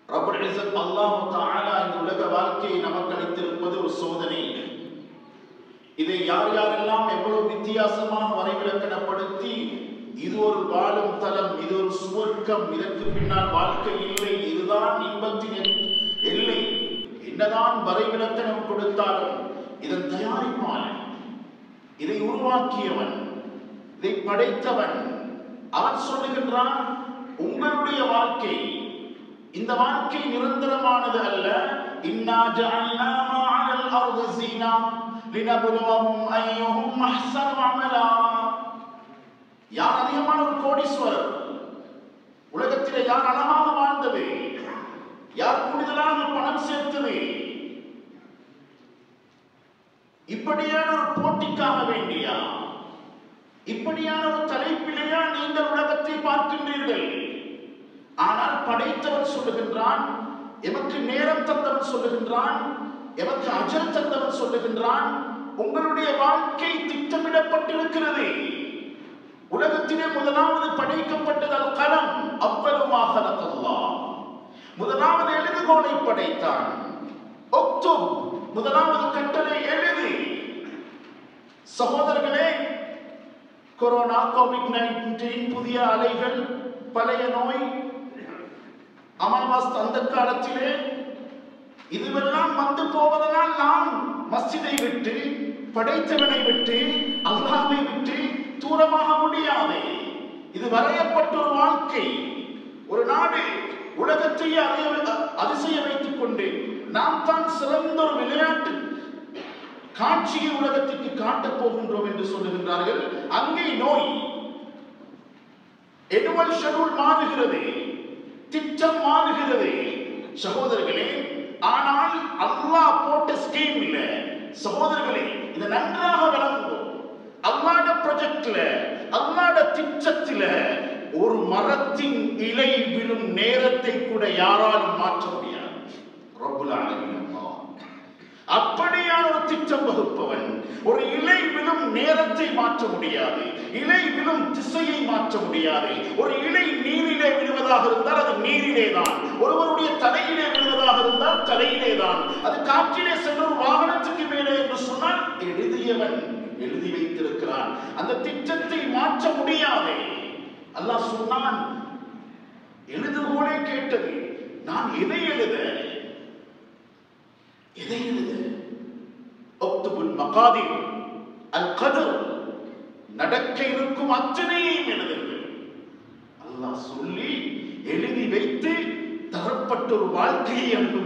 ரப்பல் இஸ்ஸத் அல்லாஹ் தஆலா இந்த உலக வாழ்க்கையை நமக்கு அளித்திருப்பது ஒரு சோதனை இதை யார் யாரெல்லாம் எவ்வளவு வித்தியாசமாக வரைவிலக்கணப்படுத்தி இது ஒரு வாழும் தலம் இது ஒரு சுவர்க்கம் இதற்கு பின்னால் வாழ்க்கை இல்லை இதுதான் இன்பத்தின் எல்- எல்லை என்னதான் வரைவிலக்கணம் கொடுத்தாலும் இதன் தயாரிப்பாளன் இதை உருவாக்கியவன் இதை படைத்தவன் அவன் சொல்லுகின்றான் உங்களுடைய வாழ்க்கை இந்த வாழ்க்கை நிரந்தரமானது அல்ல இன்னா ஜஅல்னா மா அலல் அர்தி ஸீனா லினப்லுவஹும் அய்யுஹும் அஹ்ஸனு அமலா யார் அதிகமான ஒரு கோடீஸ்வரர் உலகத்திலே யார் அழகாக வாழ்ந்தது யார் கூடுதலாக பணம் சேர்த்தது இப்படியான ஒரு போட்டிக்காக வேண்டியா இப்படியான ஒரு தலைப்பிலேயா நீங்கள் உலகத்தை பார்க்கின்றீர்கள் ஆனால் படைத்தவன் சொல்லுகின்றான் எமக்கு நேரம் தந்தவன் சொல்லுகின்றான் எமக்கு அஜல் தந்தவன் சொல்லுகின்றான் உங்களுடைய வாழ்க்கை திட்டமிடப்பட்டிருக்கிறது உலகத்திலே முதலாவது படைக்கப்பட்டது அல் கலம் அவ்வளவுமாக முதலாவது எழுதுகோலை படைத்தான் ஒக்துப் முதலாவது கட்டளை எழுது சகோதரர்களே கொரோனா கோவிட் நைன்டீன் புதிய அலைகள் பழைய நோய் அமாவாஸ் அந்த காலத்திலே இதுவெல்லாம் வந்து போவதனால் நாம் மஸ்ஜிதை விட்டு படைத்தவனை விட்டு அல்லாஹ்வை விட்டு தூரமாக முடியாது இது வரையப்பட்ட ஒரு வாழ்க்கை ஒரு நாடு உலகத்தையே அறிய அதிசய வைத்துக் கொண்டு நாம் தான் சிறந்த ஒரு விளையாட்டு காட்சியை உலகத்திற்கு காட்டப் போகின்றோம் என்று சொல்லுகின்றார்கள் அங்கே நோய் எனுவல் ஷெட்யூல் மாறுகிறது திட்டம் மாறுகிறது சகோதரர்களே ஆனால் அல்லாஹ் போட்ட ஸ்கீம் இல்ல சகோதரர்களே இதை நன்றாக விளங்குவோம் அல்லாட ப்ரொஜெக்ட்ல அல்லாட திட்டத்தில ஒரு மரத்தின் இலை விழும் நேரத்தை கூட யாராலும் மாற்ற முடியாது ரப்புல் ஆலமீன் அல்லாஹ் அப்படியான ஒரு திட்டம் வகுப்பவன் ஒரு இலை விழும் நேரத்தை மாற்ற முடியாது இலை விழும் திசையை மாற்ற முடியாது ஒரு இலை நீரிலே விழுவதாக இருந்தால் அது நீரிலே தான் ஒருவருடைய தலையிலே விழுவதாக இருந்தால் தலையிலே தான் அது காற்றிலே சென்ற ஒரு வாகனத்துக்கு மேலே என்று சொன்னால் எழுதியவன் எழுதி வைத்திருக்கிறான் அந்த திட்டத்தை மாற்ற முடியாது அல்லாஹ் சொன்னான் எழுதுகோலே கேட்டது நான் எதை எழுத எதை எழுத ஒக்துபுல் மகாதிர் அல் கதர் நடக்க இருக்கும் அத்தனையும் எழுதுங்கள் அல்லாஹ் சொல்லி எழுதி வைத்து தரப்பட்ட ஒரு வாழ்க்கையை அனுப்பி